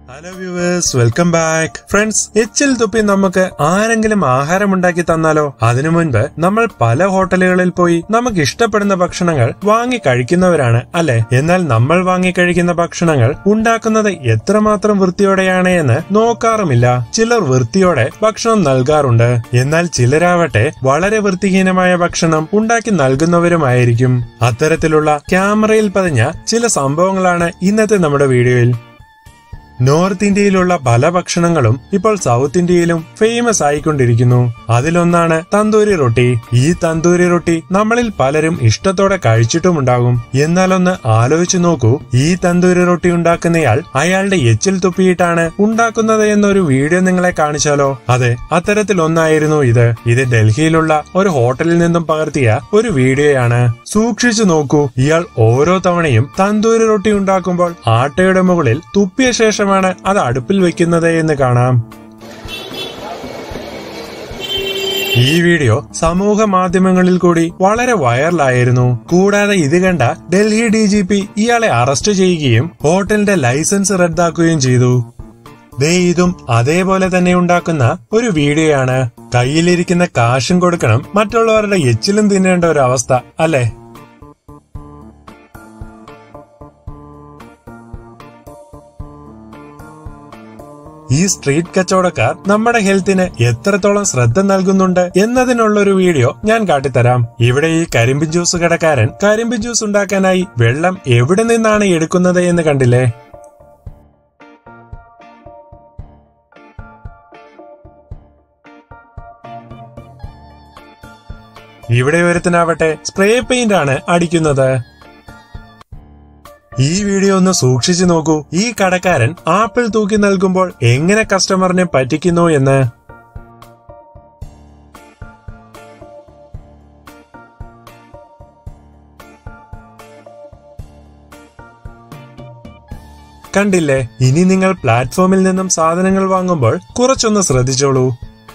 Hello viewers welcome back friends എച്ചിൽ തുപ്പി നമുക്ക് ആരെങ്കിലും ആഹാരം ഉണ്ടാക്കി തന്നാലോ അതിനു മുൻപ് നമ്മൾ പല ഹോട്ടലുകളിൽ പോയി നമുക്ക് ഇഷ്ടപ്പെടുന്ന ഭക്ഷണങ്ങൾ വാങ്ങി കഴിക്കുന്നവരാണ് അല്ലെ എന്നാൽ നമ്മൾ വാങ്ങി കഴിക്കുന്ന ഭക്ഷണങ്ങൾ ഉണ്ടാക്കുന്നത് എത്രമാത്രം വൃത്തിയോടെയാണ് എന്ന് നോക്കാറുമില്ല ചിലർ വൃത്തിയോടെ ഭക്ഷണം നൽകാറുണ്ട് എന്നാൽ ചിലരാവട്ടെ വളരെ വൃത്തിഹീനമായ ഭക്ഷണം ഉണ്ടാക്കി നൽകുന്നവരുമായിരിക്കും അത്തരത്തിലുള്ള ക്യാമറയിൽ പതിഞ്ഞ ചില സംഭവങ്ങളാണ് ഇന്നത്തെ നമ്മുടെ വീഡിയോയിൽ നോർത്ത് ഇന്ത്യയിലുള്ള പല ഭക്ഷണങ്ങളും ഇപ്പോൾ സൗത്ത് ഇന്ത്യയിലും ഫേമസ് ആയിക്കൊണ്ടിരിക്കുന്നു അതിലൊന്നാണ് തന്തൂരി റൊട്ടി ഈ തന്തൂരി റൊട്ടി നമ്മളിൽ പലരും ഇഷ്ടത്തോടെ കഴിച്ചിട്ടുമുണ്ടാകും എന്നാലൊന്ന് ആലോചിച്ചു നോക്കൂ ഈ തന്തൂരി റൊട്ടി ഉണ്ടാക്കുന്നയാൾ അയാളുടെ എച്ചിൽ തുപ്പിയിട്ടാണ് ഉണ്ടാക്കുന്നത് എന്നൊരു വീഡിയോ നിങ്ങളെ കാണിച്ചാലോ അതെ അത്തരത്തിലൊന്നായിരുന്നു ഇത് ഇത് ഡൽഹിയിലുള്ള ഒരു ഹോട്ടലിൽ നിന്നും പകർത്തിയ ഒരു വീഡിയോയാണ് സൂക്ഷിച്ചു നോക്കൂ ഇയാൾ ഓരോ തവണയും തന്തൂരി റൊട്ടി ഉണ്ടാക്കുമ്പോൾ ആട്ടയുടെ മുകളിൽ തുപ്പിയ ശേഷമാണ് അത് അടുപ്പിൽ വെക്കുന്നത് എന്ന് കാണാം ഈ വീഡിയോ സമൂഹ മാധ്യമങ്ങളിൽ കൂടി വളരെ വൈറലായിരുന്നു കൂടാതെ ഇത് കണ്ട ഡൽഹി ഡി ജി പി ഇയാളെ അറസ്റ്റ് ചെയ്യുകയും ഹോട്ടലിന്റെ ലൈസൻസ് റദ്ദാക്കുകയും ചെയ്തു ദേ ഇതും അതേപോലെ തന്നെ ഉണ്ടാക്കുന്ന ഒരു വീഡിയോയാണ് കയ്യിലിരിക്കുന്ന കാശും കൊടുക്കണം മറ്റുള്ളവരുടെ എച്ചിലും തിന്നേണ്ട ഒരു അവസ്ഥ അല്ലേ ഈ സ്ട്രീറ്റ് കച്ചവടക്കാർ നമ്മുടെ ഹെൽത്തിന് എത്രത്തോളം ശ്രദ്ധ നൽകുന്നുണ്ട് എന്നതിനുള്ളൊരു വീഡിയോ ഞാൻ കാട്ടിത്തരാം ഇവിടെ ഈ കരിമ്പിൻ ജ്യൂസ് കടക്കാരൻ കരിമ്പിൻ ജ്യൂസ് ഉണ്ടാക്കാനായി വെള്ളം എവിടെ നിന്നാണ് എടുക്കുന്നത് എന്ന് കണ്ടില്ലേ ഇവിടെ ഒരുത്തനാവട്ടെ സ്പ്രേ പെയിന്റ് ആണ് അടിക്കുന്നത് ഈ വീഡിയോ ഒന്ന് സൂക്ഷിച്ചു നോക്കൂ ഈ കടക്കാരൻ ആപ്പിൾ തൂക്കി നൽകുമ്പോൾ എങ്ങനെ കസ്റ്റമറിനെ പറ്റിക്കുന്നു എന്ന് കണ്ടില്ലേ ഇനി നിങ്ങൾ പ്ലാറ്റ്ഫോമിൽ നിന്നും സാധനങ്ങൾ വാങ്ങുമ്പോൾ കുറച്ചൊന്ന് ശ്രദ്ധിച്ചോളൂ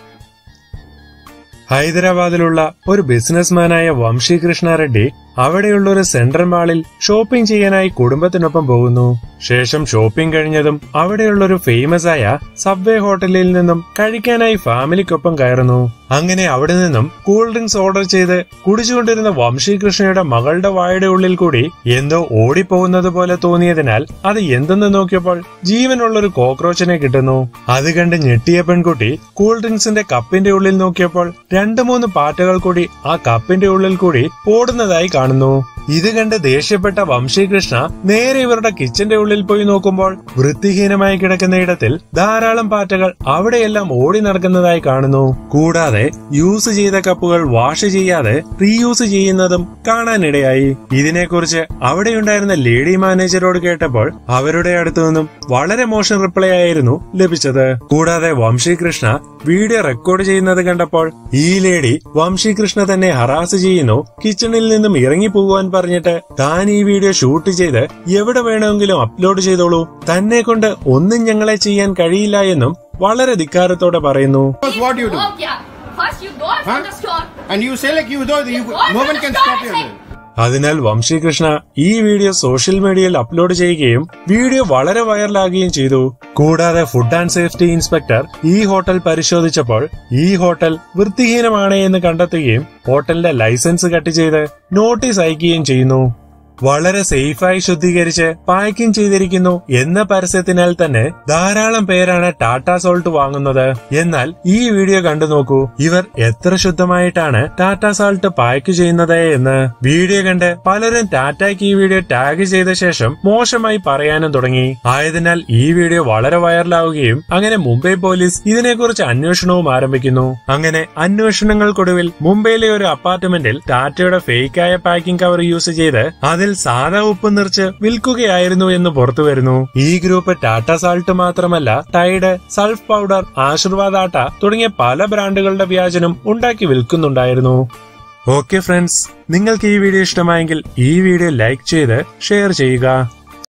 ഹൈദരാബാദിലുള്ള ഒരു ബിസിനസ്മാനായ വംശി കൃഷ്ണ റെഡ്ഡി അവിടെയുള്ള ഒരു സെൻട്രൽ മാളിൽ ഷോപ്പിംഗ് ചെയ്യാനായി കുടുംബത്തിനൊപ്പം പോകുന്നു ശേഷം ഷോപ്പിംഗ് കഴിഞ്ഞതും അവിടെയുള്ള ഒരു ഫേമസ് ആയ സബ്വേ ഹോട്ടലിൽ നിന്നും കഴിക്കാനായി ഫാമിലിക്കൊപ്പം കയറുന്നു അങ്ങനെ അവിടെ നിന്നും കൂൾ ഡ്രിങ്ക്സ് ഓർഡർ ചെയ്ത് കുടിച്ചുകൊണ്ടിരുന്ന വംശി കൃഷ്ണയുടെ മകളുടെ വായുടെ ഉള്ളിൽ കൂടി എന്തോ ഓടിപ്പോകുന്നത് പോലെ തോന്നിയതിനാൽ അത് എന്തെന്ന് നോക്കിയപ്പോൾ ജീവനുള്ള ഒരു കോക്രോച്ചിനെ കിട്ടുന്നു അത് കണ്ട് ഞെട്ടിയ പെൺകുട്ടി കൂൾ ഡ്രിങ്ക്സിന്റെ കപ്പിന്റെ ഉള്ളിൽ നോക്കിയപ്പോൾ രണ്ടു മൂന്ന് പാറ്റകൾ കൂടി ആ കപ്പിന്റെ ഉള്ളിൽ കൂടി ഓടുന്നതായി കാണുന്നു ഇത് കണ്ട് ദേഷ്യപ്പെട്ട വംശീകൃഷ്ണ നേരെ ഇവരുടെ കിച്ചന്റെ ഉള്ളിൽ പോയി നോക്കുമ്പോൾ വൃത്തിഹീനമായി കിടക്കുന്ന ഇടത്തിൽ ധാരാളം പാറ്റകൾ അവിടെയെല്ലാം ഓടി നടക്കുന്നതായി കാണുന്നു കൂടാതെ യൂസ് ചെയ്ത കപ്പുകൾ വാഷ് ചെയ്യാതെ റീയൂസ് ചെയ്യുന്നതും കാണാനിടയായി ഇതിനെക്കുറിച്ച് അവിടെയുണ്ടായിരുന്ന ലേഡി മാനേജരോട് കേട്ടപ്പോൾ അവരുടെ അടുത്തു നിന്നും വളരെ മോശം റിപ്ലൈ ആയിരുന്നു ലഭിച്ചത് കൂടാതെ വംശീകൃഷ്ണ വീഡിയോ റെക്കോർഡ് ചെയ്യുന്നത് കണ്ടപ്പോൾ ഈ ലേഡി വംശീകൃഷ്ണ തന്നെ ഹറാസ് ചെയ്യുന്നു കിച്ചണിൽ നിന്നും ഇറങ്ങി പോകുവാൻ പറഞ്ഞിട്ട് താൻ ഈ വീഡിയോ ഷൂട്ട് ചെയ്ത് എവിടെ വേണമെങ്കിലും അപ്ലോഡ് ചെയ്തോളൂ തന്നെ കൊണ്ട് ഒന്നും ഞങ്ങളെ ചെയ്യാൻ കഴിയില്ല എന്നും വളരെ ധിക്കാരത്തോടെ പറയുന്നു Because what you do? Go क्या? First you go from Huh? the store. And you say like you know you, Go no from one the can store, stop I you. say. അതിനാൽ വംശീകൃഷ്ണ ഈ വീഡിയോ സോഷ്യൽ മീഡിയയിൽ upload ചെയ്യുകയും video വളരെ വൈറലാകുകയും ചെയ്തു കൂടാതെ food and safety inspector ഈ hotel പരിശോധിച്ചപ്പോൾ ഈ ഹോട്ടൽ വൃത്തിഹീനമാണ് എന്ന് കണ്ടെത്തുകയും ഹോട്ടലിന്റെ ലൈസൻസ് കട്ട് ചെയ്ത് നോട്ടീസ് അയക്കുകയും ചെയ്യുന്നു വളരെ സേഫായി ശുദ്ധീകരിച്ച് പാക്കിംഗ് ചെയ്തിരിക്കുന്നു എന്ന പരസ്യത്തിനാൽ തന്നെ ധാരാളം പേരാണ് ടാറ്റ സോൾട്ട് വാങ്ങുന്നത് എന്നാൽ ഈ വീഡിയോ കണ്ടു നോക്കൂ ഇവർ എത്ര ശുദ്ധമായിട്ടാണ് ടാറ്റ സാൾട്ട് പാക്ക് ചെയ്യുന്നത് എന്ന് വീഡിയോ കണ്ട് പലരും ടാറ്റയ്ക്ക് ഈ വീഡിയോ ടാഗ് ചെയ്ത ശേഷം മോശമായി പറയാനും തുടങ്ങി ആയതിനാൽ ഈ വീഡിയോ വളരെ വൈറലാവുകയും അങ്ങനെ മുംബൈ പോലീസ് ഇതിനെക്കുറിച്ച് അന്വേഷണവും ആരംഭിക്കുന്നു അങ്ങനെ അന്വേഷണങ്ങൾക്കൊടുവിൽ മുംബൈയിലെ ഒരു അപ്പാർട്ട്മെന്റിൽ ടാറ്റയുടെ ഫേക്കായ പാക്കിംഗ് കവർ യൂസ് ചെയ്ത് അതിൽ സാധാ ഉപ്പ് നിറച്ച് വിൽക്കുകയായിരുന്നു എന്ന് പുറത്തു വരുന്നു ഈ ഗ്രൂപ്പ് ടാറ്റ സാൾട്ട് മാത്രമല്ല Tide Surf powder Aashirvaad atta തുടങ്ങിയ പല ബ്രാൻഡുകളുടെ വ്യാജനം ഉണ്ടാക്കി വിൽക്കുന്നുണ്ടായിരുന്നു ഓക്കെ ഫ്രണ്ട്സ് നിങ്ങൾക്ക് ഈ വീഡിയോ ഇഷ്ടമായെങ്കിൽ ഈ വീഡിയോ ലൈക്ക് ചെയ്ത് ഷെയർ ചെയ്യുക